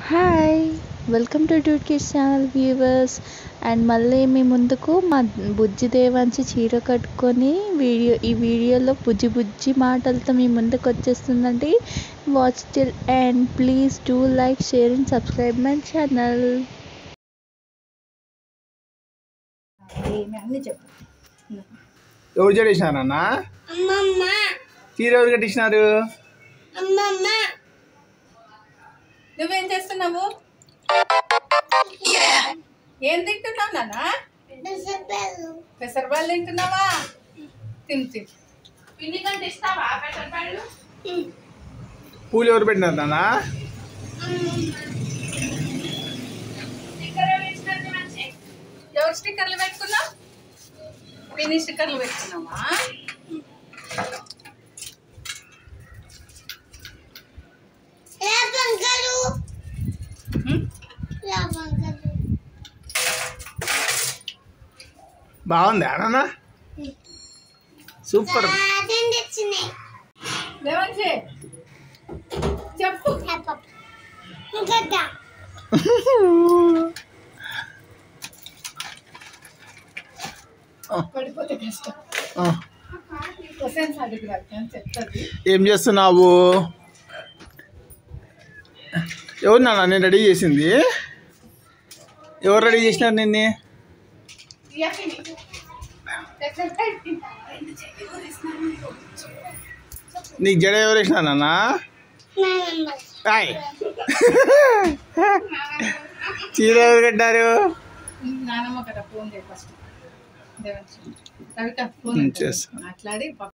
Hi welcome to duet kids channel viewers and మళ్ళీ మీ ముందుకు మా బుజ్జి దేవాంచి చీర కట్టుకొని వీడియో ఈ వీడియోలో బుజ్జి బుజ్జి మాటలతో మీ ముందుకు వచ్చేస్తుందండి watch till end please do like share and subscribe my channel ఏమి అన్ని చెప్పు ఎవరు చేసినారన్న అమ్మమ్మ చీర ఎవరు కట్టించినారు అమ్మమ్మ నువ్వేం చేస్తున్నావు ఏం తింటున్నావు నాన్న పెసరబాళ్ళు తింటున్నావా తిను తిను పిండి కంటే ఇస్తావా పెసరబాళ్ళు పూలు ఎవరు పెట్టినారు నాన్న ఎవరు స్టిక్కర్లు పెట్టుకున్నావు పిన్ని స్టిక్కర్లు పెట్టుకున్నావా హ్మ్? బాగుంది నాన్న సూపర్ లేవంచి చెప్పు పడిపోతే కష్టం ఆ, క్వశ్చన్స్ అడుగురాదు అని చెప్తుంది ఏం చేస్తున్నావు ఎవరు నాన్న నేను రెడీ చేసింది ఎవరు రెడీ చేసినారు నిన్ను నీకు జడ ఎవరు వేసినారు నాన్న ఆయ్. చీర ఎవరు కట్టారు నానమ్మ కదా ఫోన్ చేయి ఫస్ట్ దేవంచి రవిక ఫోన్ ఉమ్, ఉంటుంది. చేస్తా. మాట్లాడి